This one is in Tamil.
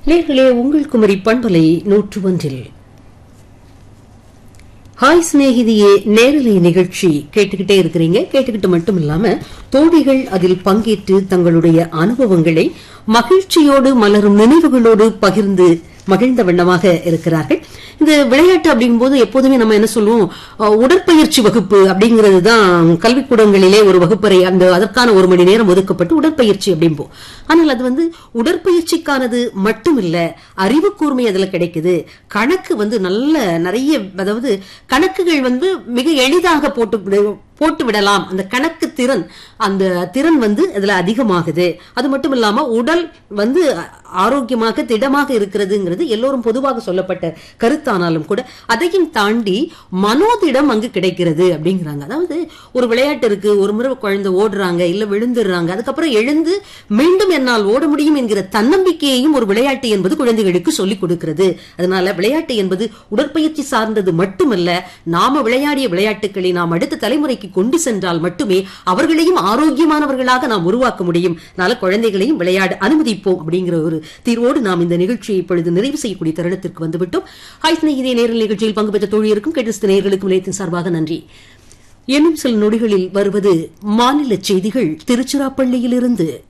நேர்களே உங்கள் குமரி பண்பலை நூற்று ஒன்றில் ஹாய் சிநேகிதியே நேரலை நிகழ்ச்சி கேட்டுக்கிட்டே இருக்கிறீங்க கேட்டுக்கிட்டு மட்டும் இல்லாம தோழிகள் அதில் பங்கேற்று தங்களுடைய அனுபவங்களை மகிழ்ச்சியோடு மலரும் நினைவுகளோடு பகிர்ந்து மகிழ்ந்த வண்ணமாக இருக்கிறார்கள் இந்த விளையாட்டு அப்படிங்கும்போது எப்போதுமே நம்ம என்ன சொல்லுவோம் அஹ், உடற்பயிற்சி வகுப்பு அப்படிங்கிறது தான் கல்விக்கூடங்களிலே ஒரு வகுப்பறை அந்த அதற்கான ஒரு மணி நேரம் ஒதுக்கப்பட்டு உடற்பயிற்சி அப்படிம்போம் ஆனால் அது வந்து உடற்பயிற்சிக்கானது மட்டும் இல்ல அறிவு கூர்மை அதுல கிடைக்குது கணக்கு வந்து நல்ல நிறைய அதாவது கணக்குகள் வந்து மிக எளிதாக போட்டு விடு- போட்டு விடலாம் அந்த கணக்கு திறன் அந்த திறன் வந்து அதுல அதிகமாகுது அது மட்டும் இல்லாம உடல் வந்து ஆரோக்கியமாக திடமாக இருக்கிறதுங்கிறது எல்லோரும் பொதுவாக சொல்லப்பட்ட கருத்தானாலும் கூட அதையும் தாண்டி மனோதிடம் அங்கு கிடைக்கிறது அப்படிங்கிறாங்க அதாவது ஒரு விளையாட்டு இருக்கு ஒரு முறை குழந்தை ஓடுறாங்க இல்ல விழுந்துடுறாங்க அதுக்கப்புறம் எழுந்து மீண்டும் என்னால் ஓட முடியும் என்கிற தன்னம்பிக்கையையும் ஒரு விளையாட்டு என்பது குழந்தைகளுக்கு சொல்லிக் கொடுக்கிறது அதனால விளையாட்டு என்பது உடற்பயிற்சி சார்ந்தது மட்டுமல்ல நாம விளையாடிய விளையாட்டுகளை நாம் அடுத்த தலைமுறைக்கு கொண்டு சென்றால் மட்டுமே அவர்களையும் ஆரோக்கியமானவர்களாக நாம் உருவாக்க முடியும் அதனால குழந்தைகளையும் விளையாட அனுமதிப்போம் அப்படிங்கிற ஒரு தீர்வோடு நாம் இந்த நிகழ்ச்சியை இப்பொழுது நிறைவு செய்யக்கூடிய தருணத்திற்கு வந்துவிட்டோம் ஹாய் இதே நேரல் நிகழ்ச்சியில் பங்கு பெற்ற தோழியருக்கும் கேட்டு நேயர்களுக்கும் நிலையத்தின் சார்பாக நன்றி இன்னும் சில நொடிகளில் வருவது மாநில செய்திகள் திருச்சிராப்பள்ளியிலிருந்து